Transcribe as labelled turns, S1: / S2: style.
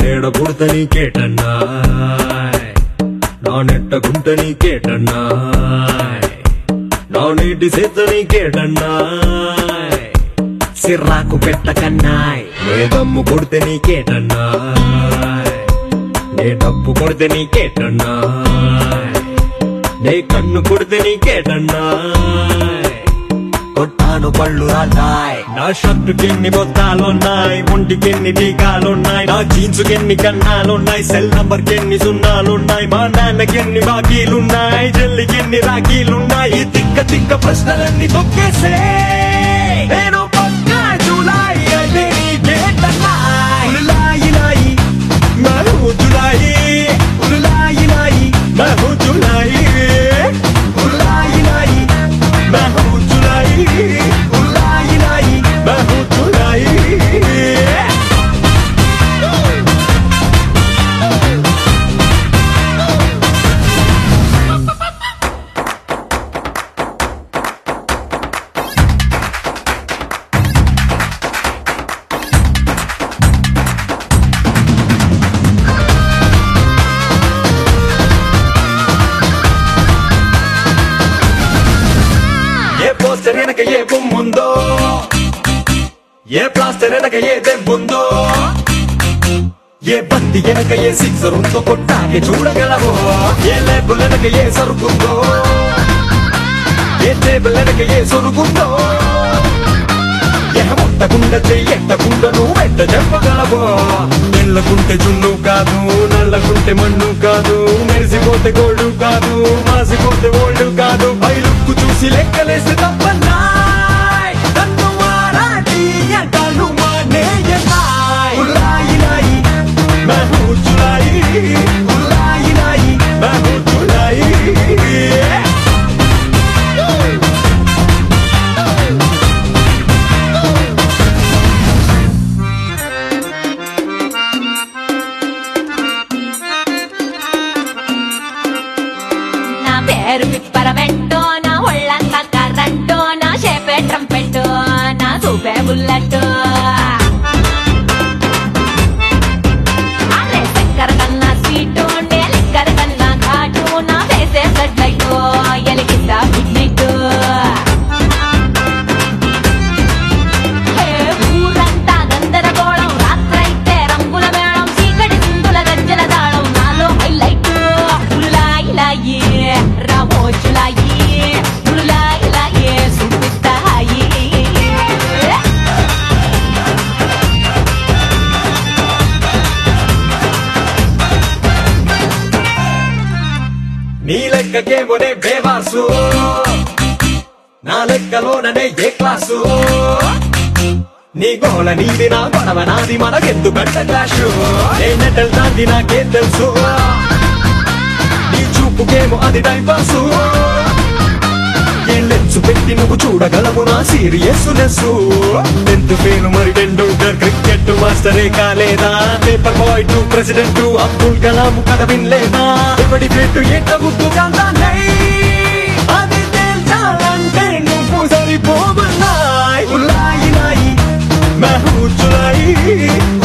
S1: నేడ పుడత నీకేటన్నాయ్ నా నెట్ట గుంట నీకేటన్నాయ్ నా నీటి సేత నీకేటన్నాయ్ సిర్రాకు పెట్టకన్నాయ్ నే దమ్ము కొడితే నీకేటన్నాయ్ నే డబ్బు కొడితే నీకేటన్నాయ్ నే కన్ను కొడితే నీకేటన్నాయ్ కొట్టాను పళ్ళు రాటాయ్ నా షర్టుకి ఎన్ని బొత్తాలున్నాయి ఒంటికి ఎన్ని టీకాలున్నాయి నా జీన్స్ కి ఎన్ని కన్నాలున్నాయి సెల్ నంబర్ కి ఎన్ని సున్నాలున్నాయి మా నాన్నకి ఎన్ని బాకీలున్నాయి చెల్లికి ఎన్ని రాఖీలున్నాయి ఈ తిక్క తిక్క ప్రశ్నలన్నీ తొక్కేసే నేను పక్కా జూలై అంటే నీకేటన్నాయ్ ఉలాయి లాయి మరో జులాయి ఉలాయి లాయి మరో జులాయి ఉలాయి లాయి మరో జులాయి ఉలాయి లాయి మరో జులాయి ఏ పోస్టర్ వెనక ఏ బొమ్ముందో ఏ ప్లాస్టర్ వెనక ఏ దెబ్బుందో ఏ బంతి వెనక ఏ సిక్సర్ ఉందో కొట్టాకే చూడగలవో ఏ లేబుల్ వెనక ఏ సరుకుందో ఏ టేబుల్ వెనక ఏ సొరుగుందో ఏ ముట్టకుండా చెయ్యట్టకుండా నువ్వు వెంట చెప్పగలవో తెల్లకుంటే జున్ను కాదు నల్లకుంటే మన్ను కాదు మెరిసిపోతే గోల్డ్ కాదు మాసిపోతే ఓల్డ్ కాదు బయలుక్కు చూసి లెక్కలేసి తప్పన్నాయ్ నన్ను మారాటి ఎంటాను మానేయనాయ్ ఉల్లాయి లాయి మహూ చులాయి ఉల్లాయి లాయి మహూ చులాయి
S2: నా పేరు పిప్పరమెంటో నా ఒళ్ళంతా కర్రంటో నా షేపే ట్రంపెట్టో నా సూపే బుల్లెట్ అరే చక్కెర కన్నా స్వీటు నే లిక్కర కన్నా ఘాటు నా ఫేసే సెట్ లైట్ ఎలిగిస్తా గుడ్ నైట్ ఊరంతా గందరగోళం రాత్రైతే రంగుల మేళం చీకటి సింధుల గజ్జల తాళం నాలో హైలైట్ ఉల్లాయి లాయి రామోజులాయి ఉల్లాయి లాయి సుపిస్తాయి
S1: నీ లెక్కకేమోనే బేవాసు నా లెక్కలోననే ఏ క్లాసు నీ గోల నీది నా గొడవ నాది మనకెందు గంట క్లాషు ఏ నెటల్ దాంది నాకేం తెలుసు నీ చూపుకేమో అది టైం పాసు ఏ లెన్సు పెట్టి నువ్వు చూడగలవు నా సీరియస్ నెస్సు టెన్త్ ఫెయిల్ మరి టెండూల్కర్ క్రికెట్ మాస్టరే కాలేదా paper boy to president Abdul Kalam కథ వినలేదా ఎవడి పెట్టు ఎంత గుర్తు అది తేల్చాలంటే నువ్వు సరిపోమన్నాయ్ ఉల్లాయి లాయి మహూ చులాయి